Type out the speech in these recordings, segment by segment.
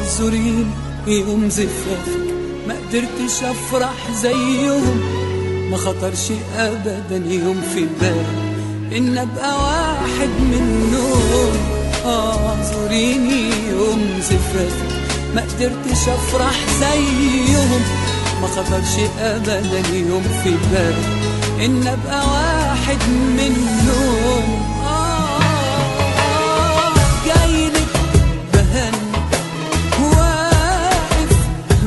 اعذريني يوم زفافك ما قدرتش افرح زيهم ما خطرش ابدا يوم في بالي ان ابقى واحد منهم اعذريني يوم زفافك ما قدرتش افرح زيهم ما خطرش ابدا يوم في بالي ان ابقى واحد منهم آه جايلك بهني واقف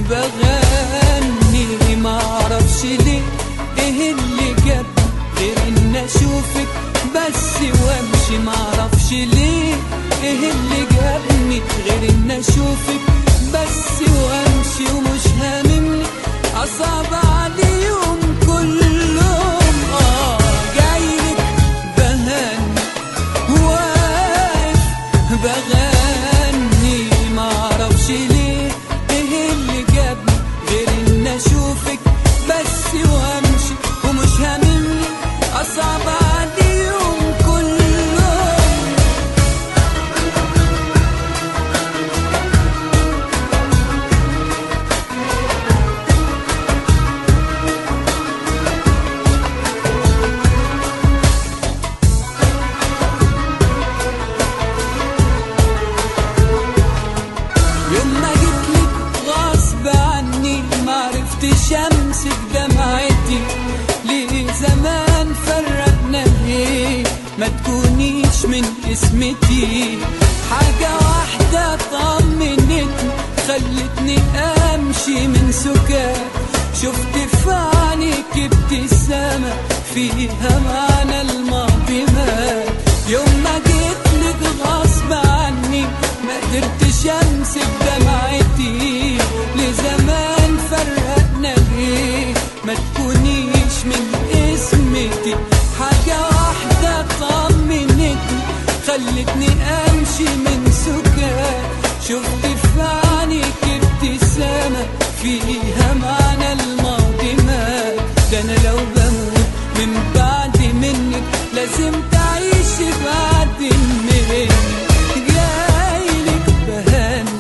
بغني معرفش ليه ايه اللي جاب غير ان اشوفك بس وامشي معرفش ليه ايه اللي جابني غير ان اشوفك بس وامشي ومش هاممني اصعب عليهم كلهم اه جايلك بهني واقف بغني معرفش ليه ايه اللي جابني غير ان اشوفك بس وامشي ومش هاممني اصعب عليهم كلهم يوم ما جيتلك غصب عني معرفتش امسك دمعتي ليه زمان فرقنا ليه ما تكونيش من اسمتي حاجة واحدة طمنتني خلتني امشي من سكات شفت في عينيك ابتسامة فيها معنى الماضي مات يوم ما جيتلك غصب عني ما قدرتش امسك دمعتي لزمان فرقنا ليه ما تكونيش من اسمتي حاجة واحدة طمنتني خلتني امشي من سكات شفت في عينيك ابتسامة فيها معنى الماضي مات ده انا لو بموت من بعد منك لازم تعيش بعد منك جايلك بهني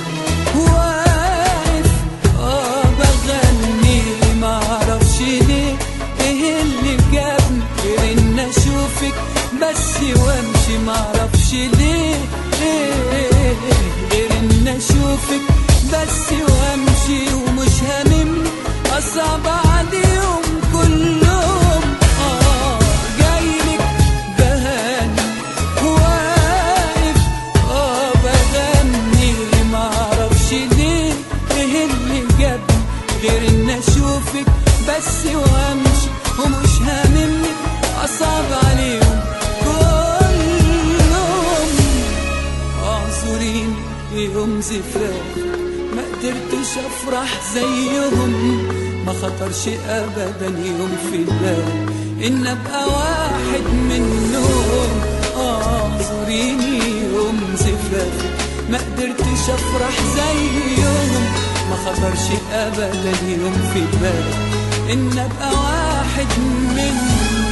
واقف اه بغني معرفش ليه ايه اللي جابني غير ان اشوفك بس وامشي معرفش ليه إيه غير ان اشوفك بس وامشي ومش هاممني اصعب عليهم كلهم اه جايلك بهني واقف اه بغني معرفش ليه ايه اللي جابني غير ان اشوفك بس وامشي ومش هاممني اصعب عليهم كلهم اعذريني يوم زفاف ما قدرتش افرح زيهم ما خطرش ابدا يوم في بالي ان ابقى واحد منهم اعذريني يوم زفافي ما قدرتش افرح زيهم ما خطرش ابدا يوم في بالي ان ابقى واحد منهم